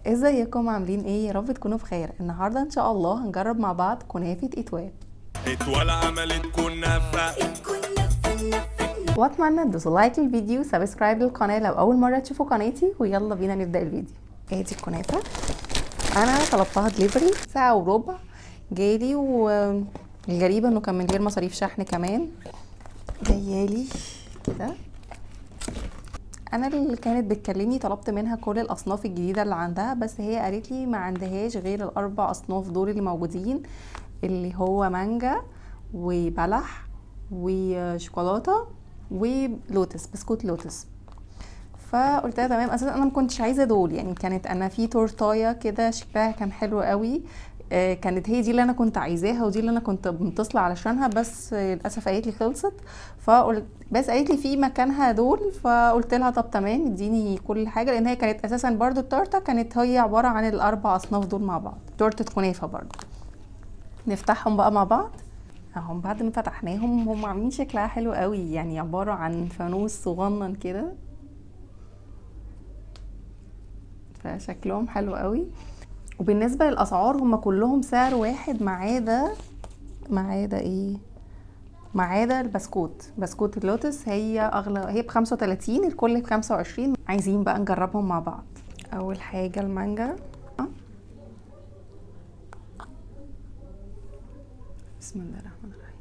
ازيكم عاملين ايه يا رب تكونوا بخير النهارده ان شاء الله هنجرب مع بعض كنافه اتوال اتولى عملت كنافة واتمنى تدوسوا لايك للفيديو سبسكرايب للقناه لو اول مره تشوفوا قناتي ويلا بينا نبدا الفيديو ادي الكنافه انا طلبتها دليفري ساعه وربع جالي والغريبه انه كان من غير مصاريف شحن كمان جايالي كده انا اللي كانت بتكلمني طلبت منها كل الاصناف الجديده اللي عندها بس هي قالت لي ما عندهاش غير الاربع اصناف دول اللي موجودين اللي هو مانجا وبلح وشوكولاته ولوتس بسكوت لوتس فقلت لها تمام اساسا انا ما كنتش عايزه دول يعني كانت انا في تورتايه كده شكلها كان حلو قوي آه، كانت هي دي اللي انا كنت عايزاها ودي اللي انا كنت متصله علشانها بس آه، للاسف قالت لي خلصت فقلت بس قالت لي في مكانها دول فقلت لها طب تمام اديني كل حاجه لان هي كانت اساسا برضو التورته كانت هي عباره عن الاربع اصناف دول مع بعض تورته كنافه برضو نفتحهم بقى مع بعض اهم بعد ما فتحناهم هم عاملين شكلها حلو قوي يعني عباره عن فانوس صغنن كده فشكلهم حلو قوي وبالنسبه للاسعار هم كلهم سعر واحد ما عدا ما عدا ايه ما عدا البسكوت بسكوت اللوتس هي اغلى هي ب 35 الكل ب 25 عايزين بقى نجربهم مع بعض اول حاجه المانجا بسم الله الرحمن الرحيم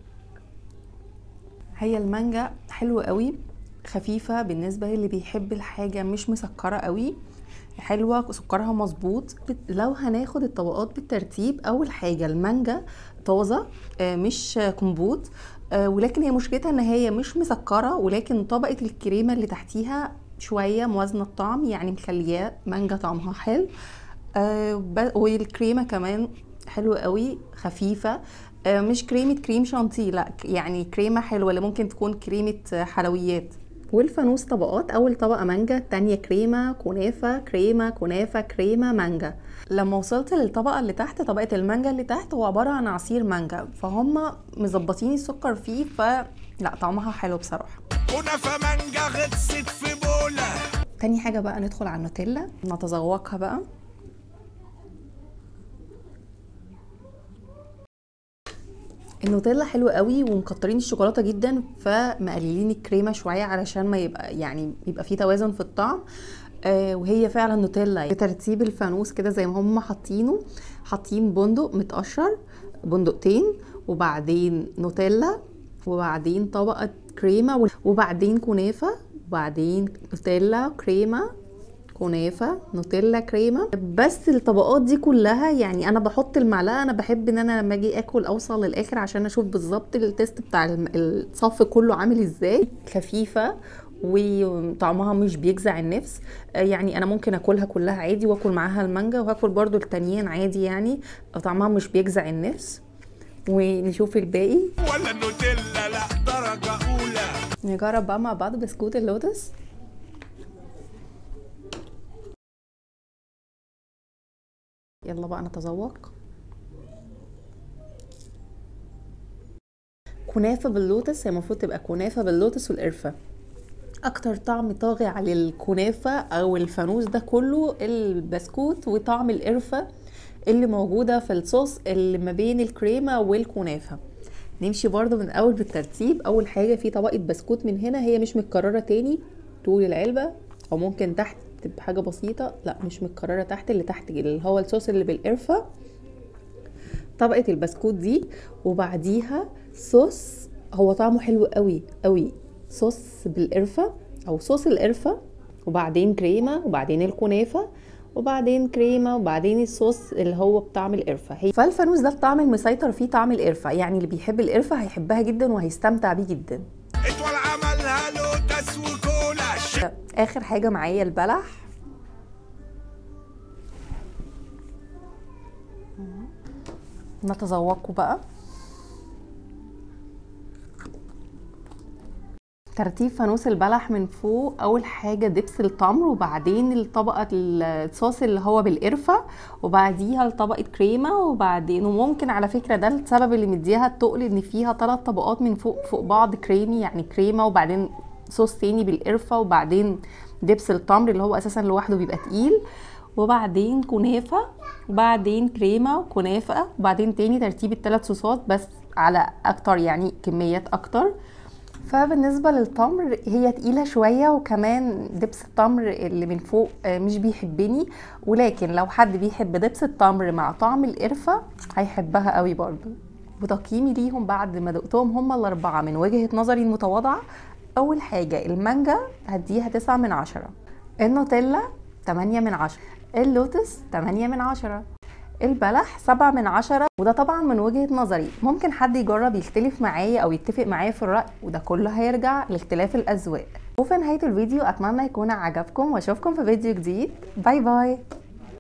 هي المانجا حلوه قوي خفيفه بالنسبه للي بيحب الحاجه مش مسكره قوي حلوه سكرها مظبوط لو هناخد الطبقات بالترتيب اول حاجه المانجا طازه آه، مش كمبوت آه، ولكن هي مشكلتها ان هي مش مسكره ولكن طبقه الكريمه اللي تحتيها شويه موازنه الطعم يعني مخلياه مانجا طعمها حلو آه، ب- والكريمه كمان حلوه قوي خفيفه آه، مش كريمه كريم شانتيه لا ك- يعني كريمه حلوه اللي ممكن تكون كريمه آه، حلويات والفانوس طبقات اول طبقه مانجا التانية كريمه كنافه كريمه كنافه كريمه مانجا لما وصلت للطبقه اللي تحت طبقه المانجا اللي تحت هو عباره عن عصير مانجا فهم مظبطين السكر فيه ف لا طعمها حلو بصراحه كنافة مانجا غطست في بولة تاني حاجة بقى ندخل على النوتيلا نتذوقها بقى النوتيلا حلوة قوي ومكترين الشوكولاتة جدا فمقللين الكريمة شوية علشان ما يبقى يعني يبقى في توازن في الطعم آه وهي فعلا نوتيلا بترتيب الفانوس كده زي ما هم حاطينه حاطين بندق متقشر بندقتين وبعدين نوتيلا وبعدين طبقة كريمة وبعدين كنافة وبعدين نوتيلا كريمة كنافة نوتيلا كريمة بس الطبقات دي كلها يعني انا بحط المعلقة انا بحب ان انا لما اجي اكل اوصل للاخر عشان اشوف بالظبط التيست بتاع الم- الصف كله عامل ازاي خفيفة وطعمها مش بيجزع النفس آه، يعني انا ممكن اكلها كلها عادي واكل معاها المانجا وهاكل برضو التانيين عادي يعني طعمها مش بيجزع النفس ونشوف الباقي ولا نوتيلا لا درجة أولى نجرب بقى مع بعض بسكوت اللوتس يلا بقى نتذوق كنافة باللوتس هي المفروض تبقى كنافة باللوتس والقرفة اكتر طعم طاغي على الكنافة او الفانوس ده كله البسكوت وطعم القرفة اللي موجودة في الصوص اللي ما بين الكريمة والكنافة نمشي برضو من اول بالترتيب اول حاجة في طبقة بسكوت من هنا هي مش متكررة تاني طول العلبة او ممكن تحت تبقى حاجة بسيطة لا مش متكررة تحت اللي تحت اللي هو الصوص اللي بالقرفة طبقة البسكوت دي وبعديها صوص هو طعمه حلو قوي قوي صوص بالقرفة او صوص القرفة وبعدين كريمة وبعدين الكنافة وبعدين كريمة وبعدين الصوص اللي هو بطعم القرفة هي فالفانوس ده الطعم المسيطر فيه طعم القرفة يعني اللي بيحب القرفة هيحبها جدا وهيستمتع بيه جدا اتولى عملها لوتس وكولا ش- اخر حاجة معايا البلح نتذوقه بقى ترتيب فانوس البلح من فوق اول حاجه دبس التمر وبعدين الطبقه الصوص اللي هو بالقرفه وبعديها طبقه كريمه وبعدين وممكن على فكره ده السبب اللي مديها التقل ان فيها ثلاث طبقات من فوق فوق بعض كريمي يعني كريمه وبعدين صوص تاني بالقرفه وبعدين دبس التمر اللي هو اساسا لوحده بيبقى تقيل وبعدين كنافة وبعدين كريمة وكنافة وبعدين تاني ترتيب الثلاث صوصات بس على اكتر يعني كميات اكتر فبالنسبة للتمر هي تقيلة شوية وكمان دبس التمر اللي من فوق آه، مش بيحبني ولكن لو حد بيحب دبس التمر مع طعم القرفة هيحبها قوي برضو وتقييمي ليهم بعد ما دقتهم هما الأربعة من وجهة نظري المتواضعة أول حاجة المانجا هديها تسعة من عشرة النوتيلا تمانية من عشرة اللوتس تمانية من عشرة البلح سبعة من عشرة وده طبعا من وجهة نظري ممكن حد يجرب يختلف معايا او يتفق معايا في الرأي وده كله هيرجع لاختلاف الأذواق وفي نهاية الفيديو أتمنى يكون عجبكم واشوفكم في فيديو جديد باي باي